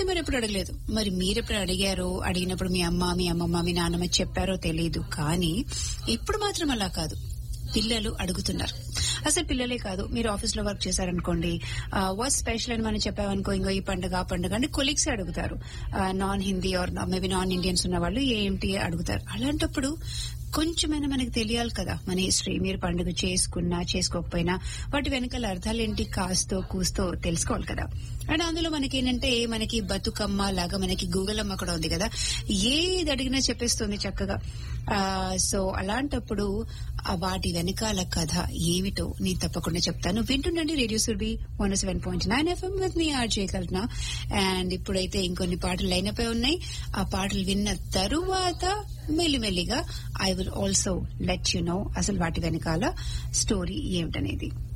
అయితే మరి ఎప్పుడు అడగలేదు మరి మీరు ఎప్పుడు అడిగారో అడిగినప్పుడు మీ అమ్మ మీ అమ్మమ్మ మీ నాన్నమ్మ చెప్పారో తెలియదు కానీ ఇప్పుడు మాత్రం అలా కాదు పిల్లలు అడుగుతున్నారు అసలు పిల్లలే కాదు మీరు ఆఫీస్ లో వర్క్ చేశారనుకోండి వాట్ స్పెషల్ అని మనం చెప్పామనుకో ఇంకో ఈ పండుగ ఆ పండుగ అంటే కొలీగ్స్ అడుగుతారు non Hindi or maybe non Indians ఉన్న వాళ్ళు ఏంటి అడుగుతారు అలాంటప్పుడు కొంచెమైనా మనకి తెలియాలి కదా మన హిస్టరీ మీరు పండుగ చేసుకున్నా చేసుకోకపోయినా వాటి వెనకాల అర్థాలు ఏంటి కాస్తో కూస్తో తెలుసుకోవాలి కదా అండ్ అందులో మనకి ఏంటంటే మనకి బతుకమ్మ లాగా మనకి గూగుల్ అమ్మ కూడా ఉంది కదా ఏది అడిగినా చెప్పేస్తుంది చక్కగా సో అలాంటప్పుడు ఆ వాటి వెనకాల కథ ఏమిటో నేను తప్పకుండా చెప్తాను వింటుండండి radio Surabhi one seven point nine FM with me RJ Kalpana and ఇప్పుడైతే ఇంకొన్ని పాటలు లైన్ అప్ ఉన్నాయి ఆ పాటలు విన్న తరువాత మెల్లిమెల్లిగా I will also let you know అసలు వాటి వెనకాల స్టోరీ ఏమిటనేది